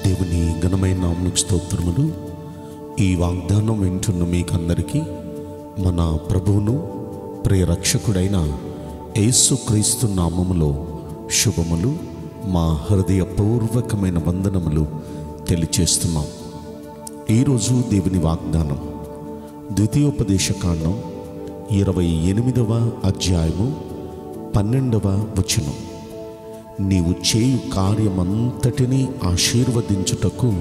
దేవుని ఘనమైన నామనికి స్తోత్రములు ఈ వాగ్దానం వింటున్న మీకందరికీ మన ప్రభువును ప్రియ రక్షకుడైన యేసుక్రీస్తు నామములో శుభములు మా హృదయపూర్వకమైన వందనములు తెలియచేస్తున్నాం ఈరోజు దేవుని వాగ్దానం ద్వితీయోపదేశ కాండం ఇరవై ఎనిమిదవ అధ్యాయము పన్నెండవ వచనం నీవు చేయు కార్యమంతటినీ ఆశీర్వదించుటకు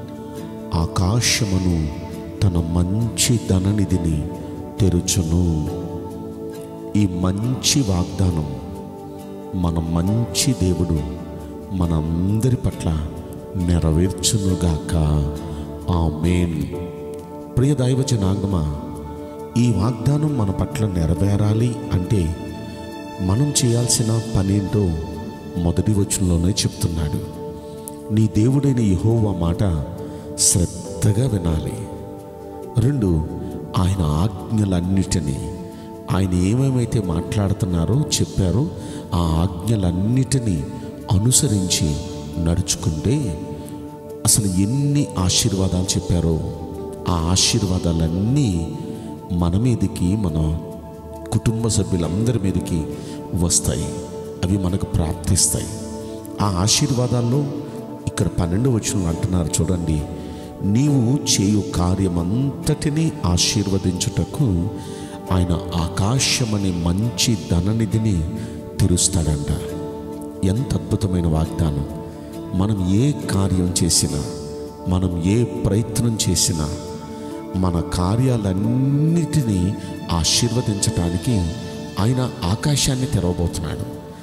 ఆకాశమును తన మంచి ధననిధిని తెరుచును ఈ మంచి వాగ్దానం మన మంచి దేవుడు మనందరి పట్ల నెరవేర్చునుగాక ఆమేన్ ప్రియ దైవ జనాంగమా ఈ వాగ్దానం మన పట్ల నెరవేరాలి అంటే మనం చేయాల్సిన పనేంటో మొదటి వచనంలోనే చెప్తున్నాడు నీ దేవుడైన యెహోవా మాట శ్రద్ధగా వినాలి రెండు ఆయన ఆజ్ఞలన్నిటినీ ఆయన ఏమేమైతే మాట్లాడుతున్నారో చెప్పారో ఆ ఆజ్ఞలన్నిటినీ అనుసరించి నడుచుకుంటే అసలు ఎన్ని ఆశీర్వాదాలు చెప్పారో ఆ ఆశీర్వాదాలన్నీ మన మీదకి మన కుటుంబ సభ్యులందరి మీదకి వస్తాయి అవి మనకు ప్రాప్తిస్తాయి ఆ ఆశీర్వాదాల్లో ఇక్కడ పన్నెండు వచనం అంటున్నారు చూడండి నీవు చేయు కార్యమంతటినీ ఆశీర్వదించుటకు ఆయన ఆకాశమనే మంచి ధననిధిని తెరుస్తాడంట ఎంత అద్భుతమైన వాగ్దానం మనం ఏ కార్యం చేసినా మనం ఏ ప్రయత్నం చేసినా మన కార్యాలన్నిటినీ ఆశీర్వదించటానికి ఆయన ఆకాశాన్ని తెరవబోతున్నాడు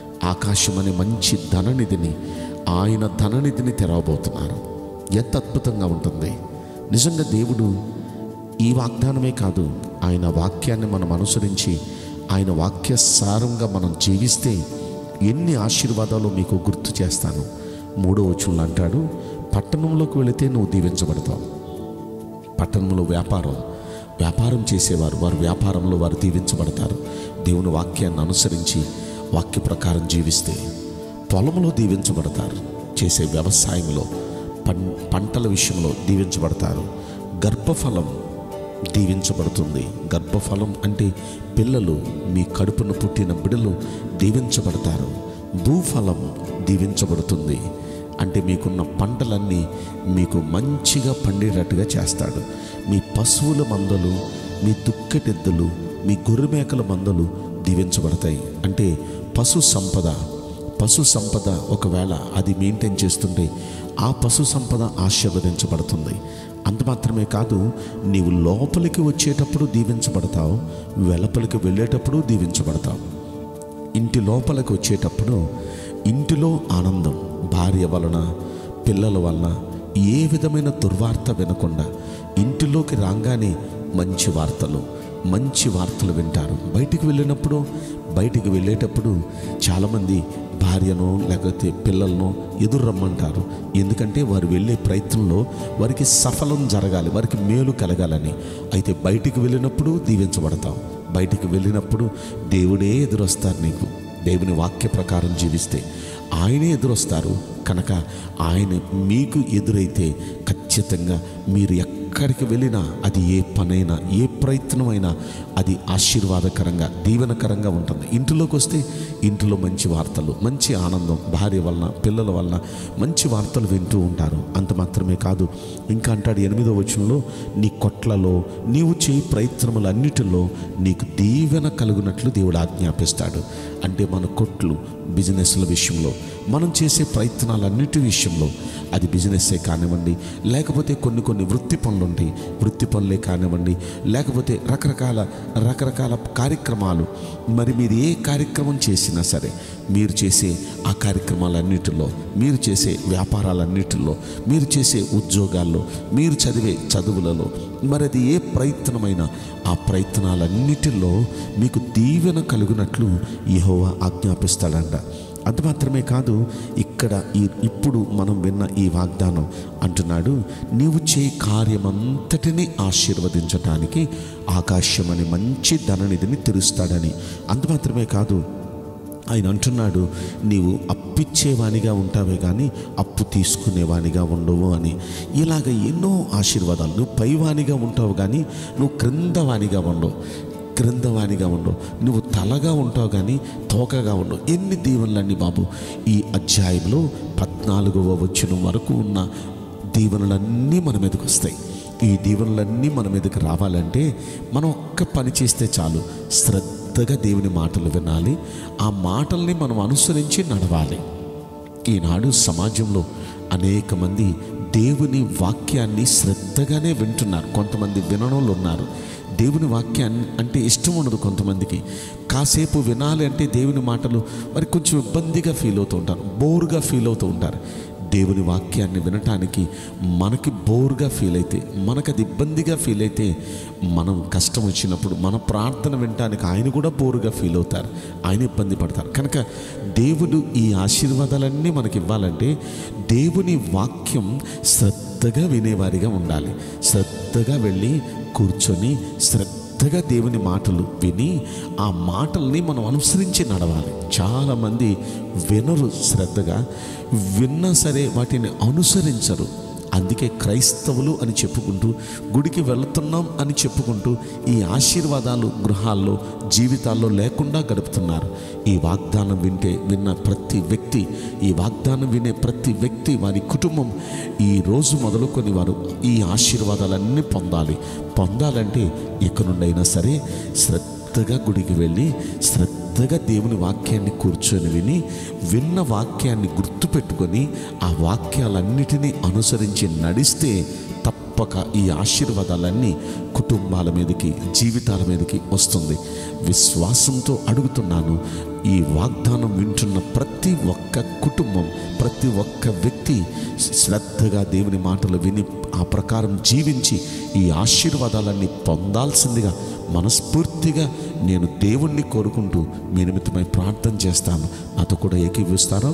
ఆకాశం అనే మంచి ధననిధిని ఆయన ధననిధిని తెరవబోతున్నారు ఎంత అద్భుతంగా ఉంటుంది నిజంగా దేవుడు ఈ వాగ్దానమే కాదు ఆయన వాక్యాన్ని మనం అనుసరించి ఆయన వాక్య సారంగా మనం జీవిస్తే ఎన్ని ఆశీర్వాదాలు మీకు గుర్తు చేస్తాను మూడో వచనంలో అంటాడు పట్టణంలోకి వెళితే నువ్వు దీవించబడతావు పట్టణంలో వ్యాపారం వ్యాపారం చేసేవారు వారు వ్యాపారంలో వారు దీవించబడతారు దేవుని వాక్యాన్ని అనుసరించి వాక్య ప్రకారం జీవిస్తే పొలంలో దీవించబడతారు చేసే వ్యవసాయంలో పం పంటల విషయంలో దీవించబడతారు గర్భఫలం దీవించబడుతుంది గర్భఫలం అంటే పిల్లలు మీ కడుపున పుట్టిన బిడలు దీవించబడతారు భూఫలం దీవించబడుతుంది అంటే మీకున్న పంటలన్నీ మీకు మంచిగా పండేటట్టుగా చేస్తాడు మీ పశువుల మందలు మీ దుక్కటెద్దులు మీ గొర్రెమేకల మందలు దీవించబడతాయి అంటే పశు సంపద పశు సంపద ఒకవేళ అది మెయింటైన్ చేస్తుంటే ఆ పశు సంపద ఆశీర్వదించబడుతుంది అంత మాత్రమే కాదు నీవు లోపలికి వచ్చేటప్పుడు దీవించబడతావు వెలుపలికి వెళ్ళేటప్పుడు దీవించబడతావు ఇంటి లోపలికి వచ్చేటప్పుడు ఇంటిలో ఆనందం భార్య వలన పిల్లల వలన ఏ విధమైన దుర్వార్త వినకుండా ఇంటిలోకి రాగానే మంచి వార్తలు మంచి వార్తలు వింటారు బయటికి వెళ్ళినప్పుడు బయటికి వెళ్ళేటప్పుడు చాలామంది భార్యను లేకపోతే పిల్లలను ఎదురు రమ్మంటారు ఎందుకంటే వారు వెళ్ళే ప్రయత్నంలో వారికి సఫలం జరగాలి వారికి మేలు కలగాలని అయితే బయటికి వెళ్ళినప్పుడు దీవించబడతాం బయటికి వెళ్ళినప్పుడు దేవుడే ఎదురొస్తారు నీకు దేవుని వాక్య ప్రకారం జీవిస్తే ఆయనే ఎదురొస్తారు కనుక ఆయన మీకు ఎదురైతే ఖచ్చితంగా మీరు ఎక్కడికి వెళ్ళినా అది ఏ పనైనా ఏ ప్రయత్నమైనా అది ఆశీర్వాదకరంగా దీవెనకరంగా ఉంటుంది ఇంటిలోకి వస్తే ఇంటిలో మంచి వార్తలు మంచి ఆనందం భార్య వలన పిల్లల వలన మంచి వార్తలు వింటూ ఉంటారు అంత మాత్రమే కాదు ఇంకా అంటాడు ఎనిమిదో వచనంలో నీ కొట్లలో నీవు చేయి ప్రయత్నములన్నిటిలో నీకు దీవెన కలుగునట్లు దేవుడు ఆజ్ఞాపిస్తాడు అంటే మన కొట్లు బిజినెస్ల విషయంలో మనం చేసే ప్రయత్నాలన్నిటి విషయంలో అది బిజినెస్సే కానివ్వండి లేకపోతే కొన్ని కొన్ని వృత్తి పనులు ఉంటాయి వృత్తి పనులే కానివ్వండి లేకపోతే రకరకాల రకరకాల కార్యక్రమాలు మరి మీరు ఏ కార్యక్రమం చేసినా సరే మీరు చేసే ఆ కార్యక్రమాలన్నిటిలో మీరు చేసే వ్యాపారాలన్నిటిలో మీరు చేసే ఉద్యోగాల్లో మీరు చదివే చదువులలో మరి అది ఏ ప్రయత్నమైనా ఆ ప్రయత్నాలన్నిటిలో మీకు దీవెన కలుగునట్లు యెహోవా ఆజ్ఞాపిస్తాడంట అది మాత్రమే కాదు ఇక్కడ ఈ ఇప్పుడు మనం విన్న ఈ వాగ్దానం అంటున్నాడు నీవు చే కార్యమంతటిని ఆశీర్వదించటానికి ఆకాశం అనే మంచి ధననిధిని తెరుస్తాడని అంత మాత్రమే కాదు ఆయన అంటున్నాడు నీవు అప్పిచ్చేవానిగా ఉంటావే కానీ అప్పు తీసుకునేవానిగా ఉండవు అని ఇలాగ ఎన్నో ఆశీర్వాదాలు నువ్వు పైవానిగా ఉంటావు కానీ నువ్వు క్రిందవానిగా ఉండవు క్రిందవానిగా ఉండవు నువ్వు తలగా ఉంటావు కానీ తోకగా ఉండవు ఎన్ని దీవెనలన్నీ బాబు ఈ అధ్యాయంలో పద్నాలుగవ వచ్చిన వరకు ఉన్న దీవెనలన్నీ మన మీదకి వస్తాయి ఈ దీవెనలన్నీ మన మీదకి రావాలంటే మనం ఒక్క పని చేస్తే చాలు శ్రద్ధగా దేవుని మాటలు వినాలి ఆ మాటల్ని మనం అనుసరించి నడవాలి ఈనాడు సమాజంలో అనేక మంది దేవుని వాక్యాన్ని శ్రద్ధగానే వింటున్నారు కొంతమంది వినడంలో ఉన్నారు దేవుని వాక్యాన్ని అంటే ఇష్టం ఉండదు కొంతమందికి కాసేపు వినాలి అంటే దేవుని మాటలు మరి కొంచెం ఇబ్బందిగా ఫీల్ అవుతూ ఉంటారు బోరుగా ఫీల్ అవుతూ ఉంటారు దేవుని వాక్యాన్ని వినటానికి మనకి బోర్గా ఫీల్ అయితే మనకు అది ఇబ్బందిగా ఫీల్ అయితే మనం కష్టం వచ్చినప్పుడు మన ప్రార్థన వినటానికి ఆయన కూడా బోరుగా ఫీల్ అవుతారు ఆయన ఇబ్బంది పడతారు కనుక దేవుడు ఈ ఆశీర్వాదాలన్నీ మనకి ఇవ్వాలంటే దేవుని వాక్యం శ్రద్ధగా వినేవారిగా ఉండాలి శ్రద్ధగా వెళ్ళి కూర్చొని శ్రద్ధగా దేవుని మాటలు విని ఆ మాటల్ని మనం అనుసరించి నడవాలి చాలామంది వినరు శ్రద్ధగా విన్నా సరే వాటిని అనుసరించరు అందుకే క్రైస్తవులు అని చెప్పుకుంటూ గుడికి వెళుతున్నాం అని చెప్పుకుంటూ ఈ ఆశీర్వాదాలు గృహాల్లో జీవితాల్లో లేకుండా గడుపుతున్నారు ఈ వాగ్దానం వింటే విన్న ప్రతి వ్యక్తి ఈ వాగ్దానం వినే ప్రతి వ్యక్తి వారి కుటుంబం ఈ రోజు మొదలుకొని వారు ఈ ఆశీర్వాదాలన్నీ పొందాలి పొందాలంటే ఇక నుండైనా సరే శ్రద్ధగా గుడికి వెళ్ళి శ్రద్ధగా దేవుని వాక్యాన్ని కూర్చొని విని విన్న వాక్యాన్ని గుర్తుపెట్టుకొని ఆ వాక్యాలన్నిటినీ అనుసరించి నడిస్తే తప్పక ఈ ఆశీర్వాదాలన్నీ కుటుంబాల మీదకి జీవితాల మీదకి వస్తుంది విశ్వాసంతో అడుగుతున్నాను ఈ వాగ్దానం వింటున్న ప్రతి ఒక్క కుటుంబం ప్రతి ఒక్క వ్యక్తి శ్రద్ధగా దేవుని మాటలు విని ఆ ప్రకారం జీవించి ఈ ఆశీర్వాదాలన్నీ పొందాల్సిందిగా మనస్ఫూర్తిగా నేను దేవుణ్ణి కోరుకుంటూ మీ నిమిత్తమై ప్రార్థన చేస్తాను నాతో కూడా ఏకీవిస్తారో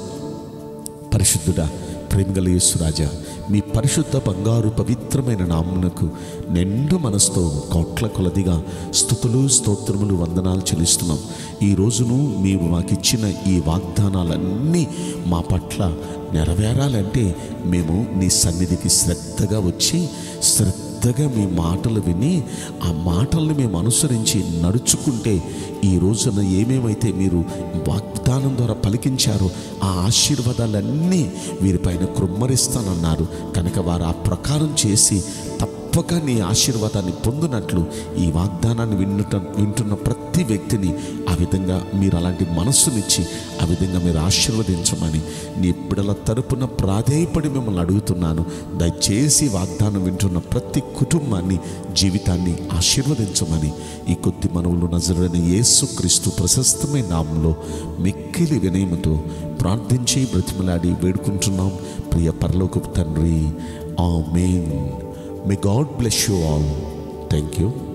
పరిశుద్ధుడా ప్రేమగల యేసురాజా మీ పరిశుద్ధ బంగారు పవిత్రమైన నామునకు నిండు మనసుతో కోట్ల కొలదిగా స్థుతులు స్తోత్రములు వందనాలు చెల్లిస్తున్నాం ఈ రోజును మీరు మాకిచ్చిన ఈ వాగ్దానాలన్నీ మా పట్ల నెరవేరాలంటే మేము నీ సన్నిధికి శ్రద్ధగా వచ్చి శ్రద్ధగా మీ మాటలు విని ఆ మాటల్ని మేము అనుసరించి నడుచుకుంటే ఈ రోజున ఏమేమైతే మీరు వాగ్దానం ద్వారా పలికించారో ఆ ఆశీర్వాదాలన్నీ వీరిపైన కృమ్మరిస్తానన్నారు కనుక వారు ఆ ప్రకారం చేసి తప్పక నీ ఆశీర్వాదాన్ని పొందినట్లు ఈ వాగ్దానాన్ని వింటుట వింటున్న ప్రతి వ్యక్తిని ఆ విధంగా మీరు అలాంటి మనస్సునిచ్చి ఆ విధంగా మీరు ఆశీర్వదించమని నీ బిడల తరపున ప్రాధేయపడి మిమ్మల్ని అడుగుతున్నాను దయచేసి వాగ్దానం వింటున్న ప్రతి కుటుంబాన్ని జీవితాన్ని ఆశీర్వదించమని ఈ కొద్ది మనవులు నజరని యేసుక్రీస్తు ప్రశస్తమైన నామంలో మిక్కిలి వినయముతో ప్రార్థించి బ్రతిమలాడి వేడుకుంటున్నాం ప్రియ పరలోకపు తండ్రి ఆమేన్ may God bless you all thank you